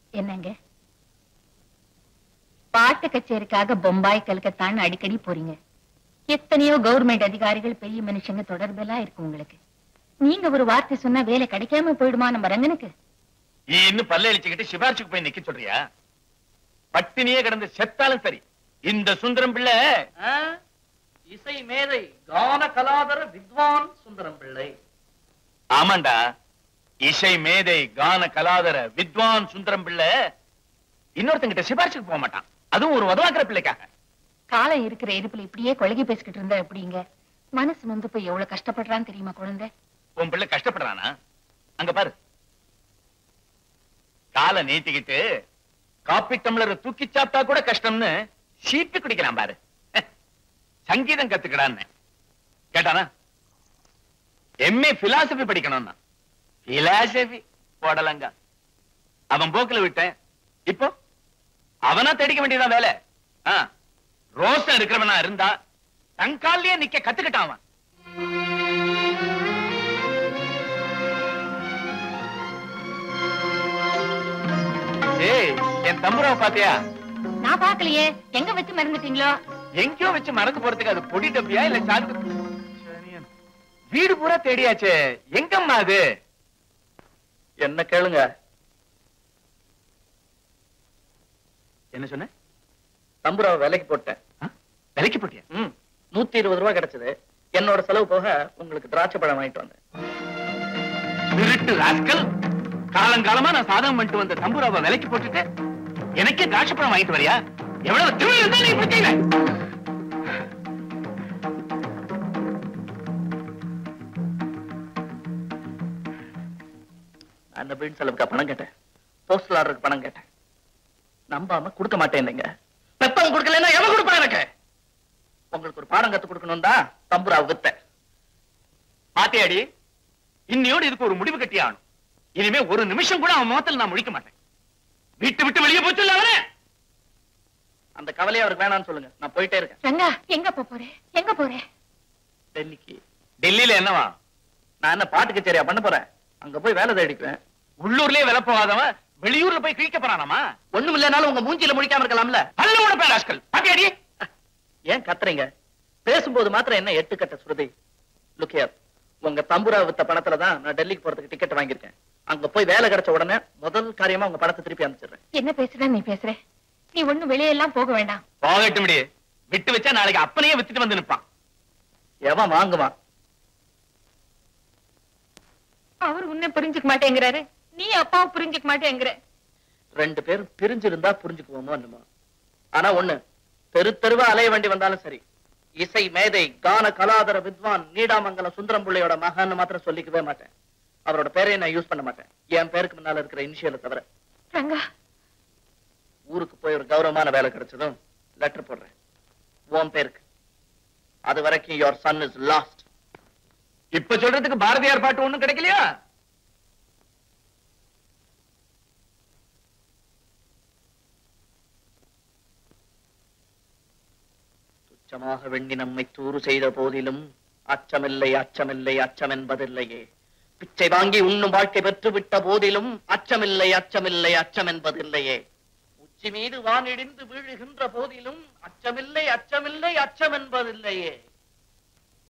என்னங்க பாட்டு கச்சேரிக்காக பொம்பாய் கல்கத்தான்னு அடிக்கடி போறீங்க எத்தனையோ கவர்மெண்ட் அதிகாரிகள் பெரிய மனுஷங்க தொடர்பெல்லாம் இருக்கு உங்களுக்கு நீங்க ஒரு வார்த்தை சொன்னா வேலை கிடைக்காம போயிடுமா நம்ம ரங்கனுக்கு நீ இன்னும் பல்ல அழிச்சுக்கிட்டு சிபாரிசுக்கு போய் நிக்க சொல்றியா பட்டினியே கிடந்து செத்தாலும் சரி இந்த சுந்தரம் பிள்ளை ஆ? இசை மேதை கான கலாதர வித்வான் சுந்தரம் பிள்ளை ஆமாண்டா இசை மேதை கான கலாதர வித்வான் சுந்தரம் பிள்ளை இன்னொருத்தங்கிட்ட சிபாரிசுக்கு போக மாட்டான் அதுவும் ஒரு உதவாக்கிற பிள்ளைக்காக காலம் இருக்கிற இருப்புல இப்படியே கொலகி பேசிக்கிட்டு இருந்தா எப்படிங்க மனசு நொந்து போய் எவ்வளவு கஷ்டப்படுறான்னு தெரியுமா குழந்தை உன் பிள்ளை கஷ்டப்படுறானா அங்க பாரு காலை நீட்டிக்கிட்டு காப்பி டம்ளரை தூக்கி சாப்பிட்டா கூட கஷ்டம்னு சீப்பி குடிக்கிறான் பாரு சங்கீதம் கத்துக்கடான்னு கேட்டானா எம்ஏ பிலாசபி படிக்கணும்னா பிலாசபி போடலங்க அவன் போக்குல விட்டேன் இப்போ அவனா தேடிக்க வேண்டியதான் வேலை ஆ, ரோசம் இருக்கிறவனா இருந்தா தன் கால்லயே நிக்க கத்துக்கிட்டான் அவன் ஏய் என் தம்புராவை பாத்தியா நான் பாக்கலையே எங்க வச்சு மறந்துட்டீங்களோ எங்கேயோ வச்சு மறந்து போறதுக்கு அது பொடி டப்பியா இல்ல சாக்கு வீடு பூரா தேடியாச்சே எங்கம்மா அது என்ன கேளுங்க என்ன சொன்ன தம்புராவை விலைக்கு போட்டேன் ஆ? விலைக்கு போட்டியா ம் நூத்தி இருபது ரூபாய் கிடைச்சது என்னோட செலவு போக உங்களுக்கு திராட்சை பழம் வாங்கிட்டு வந்தேன் திருட்டு ராஸ்கல் காலங்காலமா நான் சாதகம் பண்ணிட்டு வந்த தம்புராவை விலைக்கு போட்டுட்டு எனக்கே திராட்சைப்பழம் வாங்கிட்டு வரியா எவ்வளவு திமிரு இருந்தா நீ இப்படி செய்வ? நான் அந்த வீடு செலவுக்கு பணம் கேட்டேன் போஸ்டல் ஆர்டருக்கு பணம் கேட்டேன் நம்பாம கொடுக்க மாட்டேன் பெத்தவங்க கொடுக்கலன்னா எவன் கொடுப்பான் எனக்கு உங்களுக்கு ஒரு பாடம் கத்து கொடுக்கணும் தான் தம்புராவை வித்தேன் பாத்தியாடி இன்னையோடு இதுக்கு ஒரு முடிவு கட்டி ஆகணும் இனிமே ஒரு நிமிஷம் கூட அவன் முகத்தில் நான் முழிக்க மாட்டேன் வீட்டு விட்டு வெளியே போச்சு அவனே அந்த கவலையை அவருக்கு வேணாம்னு சொல்லுங்க நான் போயிட்டே இருக்கேன் ரங்கா எங்க போப் போறே எங்க போறே டெல்லிக்கு டெல்லியில என்னவா நான் என்ன பாட்டு கச்சேரியா பண்ண போறேன் அங்க போய் வேலை தேடிக்குவேன் உள்ளூர்லயே விலை போகாதவன் வெளியூர்ல போய் கிழிக்க போறானாமா ஒண்ணும் இல்லைனாலும் உங்க மூஞ்சில முடிக்காம இருக்கலாம்ல அல்ல உட பேர் ராஸ்கல் பாத்தியாடி ஏன் கத்துறீங்க பேசும்போது மாத்திரம் என்ன எட்டு கட்ட சுருதி லுக்கியர் உங்க தம்புரா வித்த பணத்துல தான் நான் டெல்லிக்கு போறதுக்கு டிக்கெட் வாங்கியிருக்கேன் அங்க போய் வேலை கிடைச்ச உடனே முதல் காரியமா உங்க பணத்தை திருப்பி அனுப்பிச்சிடுறேன் என்ன பேசுற நீ பேசுற நீ ஒண்ணு வெளியெல்லாம் போக வேண்டாம் போகட்டும் விட்டு வச்சா நாளைக்கு அப்பனையே வித்துட்டு வந்து நிப்பான் எவன் வாங்குவான் அவர் உன்னை புரிஞ்சுக்க மாட்டேங்கிறாரு நீ அப்பாவை புரிஞ்சுக்க மாட்டேங்கிற ரெண்டு பேரும் பிரிஞ்சிருந்தா புரிஞ்சுக்குவோமோ என்னமோ ஆனா ஒண்ணு தெரு தெருவா அலைய வேண்டி வந்தாலும் சரி இசை மேதை கான கலாதர வித்வான் நீடாமங்கலம் சுந்தரம் பிள்ளையோட மகான்னு மாத்திரம் சொல்லிக்கவே மாட்டேன் அவரோட பேரையும் நான் யூஸ் பண்ண மாட்டேன் என் பேருக்கு முன்னால இருக்கிற இனிஷியலை தவிர ரங்கா ஊருக்கு போய் ஒரு கௌரவமான வேலை கிடைச்சதும் லெட்டர் போடுறேன் உன் பேருக்கு அது வரைக்கும் யுவர் சன் இஸ் லாஸ்ட் இப்ப சொல்றதுக்கு பாரதியார் பாட்டு ஒண்ணும் கிடைக்கலையா துச்சமாக வெண்ணி நம்மை தூறு செய்த போதிலும் அச்சமில்லை அச்சமில்லை அச்சம் என்பதில்லையே பிச்சை வாங்கி உண்ணும் வாழ்க்கை பெற்று விட்ட போதிலும் அச்சமில்லை அச்சமில்லை அச்சம் என்பதில்லையே உச்சி மீது வானிடிந்து வீழுகின்ற போதிலும் அச்சமில்லை அச்சமில்லை அச்சம் என்பதில்லையே